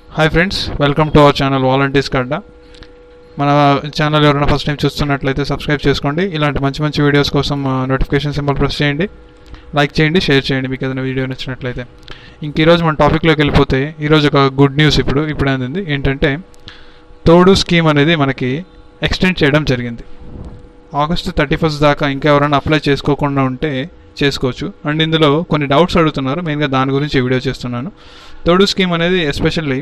hi friends welcome to our channel volunteers కడ్డ మన channel ఎవరైనా ఫస్ట్ టైం చూస్తున్నట్లయితే సబ్స్క్రైబ్ చేసుకోండి ఇలాంటి మంచి మంచి వీడియోస్ కోసం నోటిఫికేషన్ సింబల్ ప్రెస్ చేయండి లైక్ చేయండి షేర్ చేయండి మీకు ఏదైనా వీడియో నచ్చినట్లయితే ఇంక ఈరోజు మన టాపిక్లోకి వెళ్ళిపోతే ఈరోజు ఒక గుడ్ న్యూస్ ఇప్పుడు ఇప్పుడు అందింది ఏంటంటే తోడు స్కీమ్ అనేది మనకి ఎక్స్టెండ్ చేయడం జరిగింది ఆగస్టు థర్టీ ఫస్ట్ దాకా ఇంకా ఎవరైనా అప్లై చేసుకోకుండా ఉంటే చేసుకోవచ్చు అండ్ ఇందులో కొన్ని డౌట్స్ అడుగుతున్నారు మెయిన్గా దాని గురించి ఈ వీడియో చేస్తున్నాను తోడు స్కీమ్ అనేది ఎస్పెషల్లీ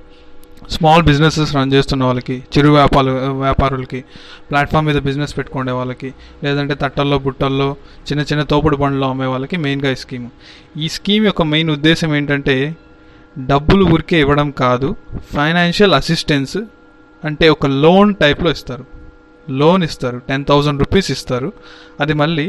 స్మాల్ బిజినెసెస్ రన్ చేస్తున్న వాళ్ళకి చిరు వ్యాపారు వ్యాపారులకి ప్లాట్ఫామ్ మీద బిజినెస్ పెట్టుకునే వాళ్ళకి లేదంటే తట్టల్లో బుట్టల్లో చిన్న చిన్న తోపుడు బండ్లు అమ్మే వాళ్ళకి మెయిన్గా ఈ స్కీమ్ ఈ స్కీమ్ యొక్క మెయిన్ ఉద్దేశం ఏంటంటే డబ్బులు ఊరికే ఇవ్వడం కాదు ఫైనాన్షియల్ అసిస్టెన్స్ అంటే ఒక లోన్ టైప్లో ఇస్తారు లోన్ ఇస్తారు టెన్ థౌజండ్ రూపీస్ ఇస్తారు అది మళ్ళీ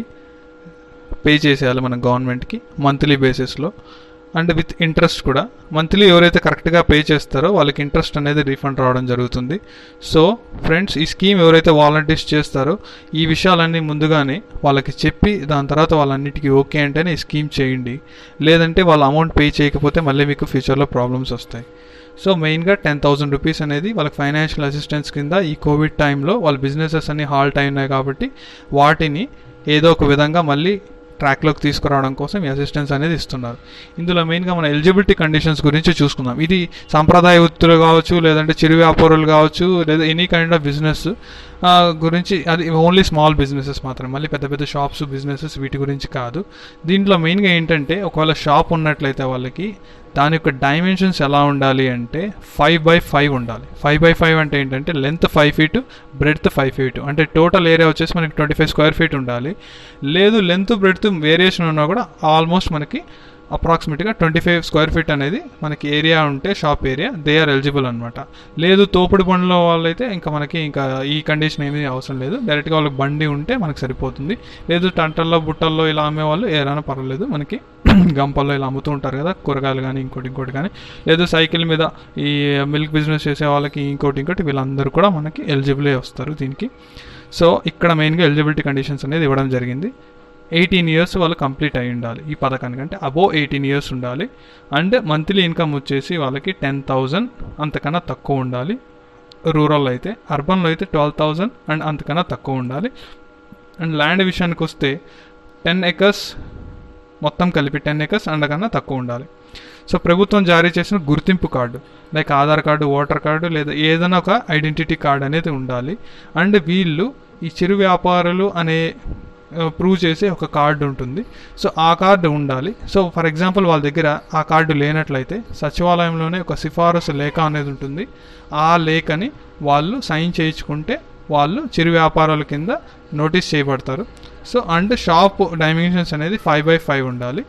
పే చేసేయాలి మన గవర్నమెంట్కి మంత్లీ బేసిస్లో అండ్ విత్ ఇంట్రెస్ట్ కూడా మంత్లీ ఎవరైతే కరెక్ట్గా పే చేస్తారో వాళ్ళకి ఇంట్రెస్ట్ అనేది రీఫండ్ రావడం జరుగుతుంది సో ఫ్రెండ్స్ ఈ స్కీమ్ ఎవరైతే వాలంటీర్స్ చేస్తారో ఈ విషయాలన్నీ ముందుగానే వాళ్ళకి చెప్పి దాని తర్వాత వాళ్ళన్నిటికీ ఓకే అంటేనే ఈ స్కీమ్ చేయండి లేదంటే వాళ్ళ అమౌంట్ పే చేయకపోతే మళ్ళీ మీకు ఫ్యూచర్లో ప్రాబ్లమ్స్ వస్తాయి సో మెయిన్గా టెన్ థౌసండ్ రూపీస్ అనేది వాళ్ళకి ఫైనాన్షియల్ అసిస్టెన్స్ కింద ఈ కోవిడ్ టైంలో వాళ్ళ బిజినెసెస్ అన్ని హాల్ట్ అయినాయి కాబట్టి వాటిని ఏదో ఒక విధంగా మళ్ళీ ట్రాక్లోకి తీసుకురావడం కోసం ఈ అసిస్టెన్స్ అనేది ఇస్తున్నారు ఇందులో మెయిన్గా మన ఎలిజిబిలిటీ కండిషన్స్ గురించి చూసుకుందాం ఇది సాంప్రదాయ వృత్తులు కావచ్చు లేదంటే చిరు వ్యాపారులు కావచ్చు లేదా ఎనీ కైండ్ ఆఫ్ బిజినెస్ గురించి అది ఓన్లీ స్మాల్ బిజినెసెస్ మాత్రమే మళ్ళీ పెద్ద పెద్ద షాప్స్ బిజినెసెస్ వీటి గురించి కాదు దీంట్లో మెయిన్గా ఏంటంటే ఒకవేళ షాప్ ఉన్నట్లయితే వాళ్ళకి దాని యొక్క డైమెన్షన్స్ ఎలా ఉండాలి అంటే ఫైవ్ బై ఫైవ్ ఉండాలి ఫైవ్ బై ఫైవ్ అంటే ఏంటంటే length five feet breadth five feet అంటే టోటల్ ఏరియా వచ్చేసి మనకి ట్వంటీ ఫైవ్ స్క్వేర్ ఫీట్ ఉండాలి లేదు లెంత్ బ్రెడ్త్ వేరియేషన్ ఉన్నా కూడా ఆల్మోస్ట్ మనకి అప్రాక్సిమేట్గా ట్వంటీ ఫైవ్ స్క్వేర్ ఫీట్ అనేది మనకి ఏరియా ఉంటే shop area they are eligible అనమాట లేదు తోపుడు బండ్లో వాళ్ళైతే ఇంకా మనకి ఇంకా ఈ కండిషన్ ఏమీ అవసరం లేదు డైరెక్ట్గా వాళ్ళకి బండి ఉంటే మనకి సరిపోతుంది లేదు టంటల్లో బుట్టల్లో ఇలా అమ్మేవాళ్ళు ఏదైనా పర్వాలేదు మనకి గంపల్లో ఇలా అమ్ముతూ ఉంటారు కదా కూరగాయలు కానీ ఇంకోటి ఇంకోటి కానీ లేదు సైకిల్ మీద ఈ మిల్క్ బిజినెస్ చేసే వాళ్ళకి ఇంకోటి ఇంకోటి వీళ్ళందరూ కూడా మనకి ఎలిజిబులే వస్తారు దీనికి సో ఇక్కడ మెయిన్గా ఎలిజిబిలిటీ కండిషన్స్ అనేది ఇవ్వడం జరిగింది ఎయిటీన్ ఇయర్స్ వాళ్ళు కంప్లీట్ అయి ఉండాలి ఈ పథకానికి అంటే అబోవ్ ఎయిటీన్ ఇయర్స్ ఉండాలి అండ్ మంత్లీ ఇన్కమ్ వచ్చేసి వాళ్ళకి టెన్ థౌజండ్ అంతకన్నా తక్కువ ఉండాలి రూరల్ అయితే అర్బన్లో అయితే ట్వెల్వ్ థౌజండ్ అండ్ అంతకన్నా తక్కువ ఉండాలి అండ్ ల్యాండ్ విషయానికి వస్తే టెన్ ఎకర్స్ మొత్తం కలిపి టెన్ ఎకర్స్ అంతకన్నా తక్కువ ఉండాలి సో ప్రభుత్వం జారీ చేసిన గుర్తింపు card like Aadhaar card voter card లేదా ఏదైనా ఒక ఐడెంటిటీ కార్డు అనేది ఉండాలి అండ్ వీళ్ళు ఈ చిరు వ్యాపారులు అనే ప్రూవ్ చేసే ఒక కార్డు ఉంటుంది సో ఆ కార్డు ఉండాలి సో ఫర్ ఎగ్జాంపుల్ వాళ్ళ దగ్గర ఆ కార్డు లేనట్లయితే సచివాలయంలోనే ఒక సిఫారసు లేఖ అనేది ఉంటుంది ఆ లేఖని వాళ్ళు సైన్ చేయించుకుంటే వాళ్ళు చిరు వ్యాపారాల కింద నోటీస్ చేయబడతారు సో అండ్ షాప్ డైమెన్షన్స్ అనేది ఫైవ్ బై ఫైవ్ ఉండాలి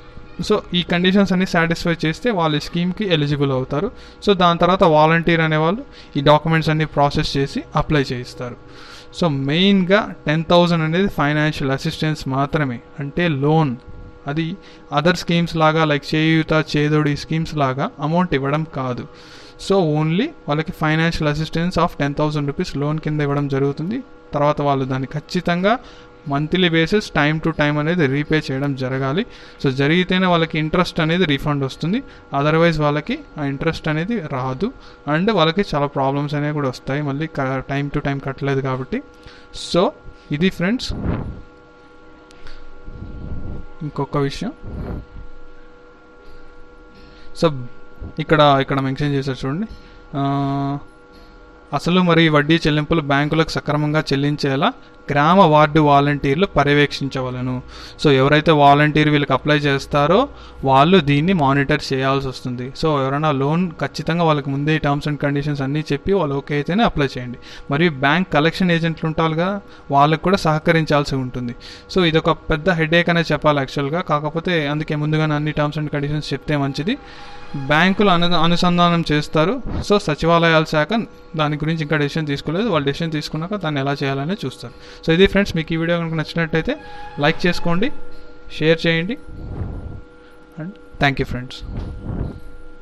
సో ఈ కండిషన్స్ అన్ని సాటిస్ఫై చేస్తే వాళ్ళు స్కీమ్కి ఎలిజిబుల్ అవుతారు సో దాని తర్వాత వాలంటీర్ అనేవాళ్ళు ఈ డాక్యుమెంట్స్ అన్ని ప్రాసెస్ చేసి అప్లై చేయిస్తారు సో మెయిన్గా టెన్ థౌజండ్ అనేది ఫైనాన్షియల్ అసిస్టెన్స్ మాత్రమే అంటే లోన్ అది అదర్ స్కీమ్స్ లాగా లైక్ చేయూత చేదోడి స్కీమ్స్ లాగా అమౌంట్ ఇవ్వడం కాదు సో ఓన్లీ వాళ్ళకి financial assistance of ten thousand rupees loan కింద ఇవ్వడం జరుగుతుంది తర్వాత వాళ్ళు దాన్ని ఖచ్చితంగా monthly basis time to time అనేది రీపే చేయడం జరగాలి సో జరిగితేనే వాళ్ళకి ఇంట్రెస్ట్ అనేది రీఫండ్ వస్తుంది అదర్వైజ్ వాళ్ళకి ఆ ఇంట్రెస్ట్ అనేది రాదు అండ్ వాళ్ళకి చాలా ప్రాబ్లమ్స్ అనేవి కూడా వస్తాయి మళ్ళీ టైం టు టైం కట్టలేదు కాబట్టి సో ఇది ఫ్రెండ్స్ ఇంకొక విషయం సో ఇక్కడ ఇక్కడ మెన్షన్ చేశారు చూడండి అసలు మరి వడ్డీ చెల్లింపులు బ్యాంకులకు సక్రమంగా చెల్లించేలా గ్రామ వార్డు వాలంటీర్లు పర్యవేక్షించవలను సో ఎవరైతే వాలంటీర్ వీళ్ళకి అప్లై చేస్తారో వాళ్ళు దీన్ని మానిటర్ చేయాల్సి వస్తుంది సో ఎవరైనా లోన్ ఖచ్చితంగా వాళ్ళకి ముందే టర్మ్స్ అండ్ కండిషన్స్ అన్నీ చెప్పి వాళ్ళు ఓకే అయితేనే అప్లై చేయండి మరియు బ్యాంక్ కలెక్షన్ ఏజెంట్లు ఉంటారు కదా వాళ్ళకి కూడా సహకరించాల్సి ఉంటుంది సో ఇది ఒక పెద్ద హెడేక్ అనే చెప్పాలి యాక్చువల్గా కాకపోతే అందుకే ముందుగానే అన్ని టర్మ్స్ అండ్ కండిషన్స్ చెప్తే మంచిది బ్యాంకులు అను అనుసంధానం చేస్తారు సో సచివాలయాల శాఖ దాని గురించి ఇంకా డెసిషన్ తీసుకోలేదు వాళ్ళు డెసిషన్ తీసుకున్నాక దాన్ని ఎలా చేయాలని చూస్తారు సో ఇది ఫ్రెండ్స్ మీకు ఈ వీడియో కనుక నచ్చినట్టయితే లైక్ చేసుకోండి షేర్ చేయండి అండ్ థ్యాంక్ యూ ఫ్రెండ్స్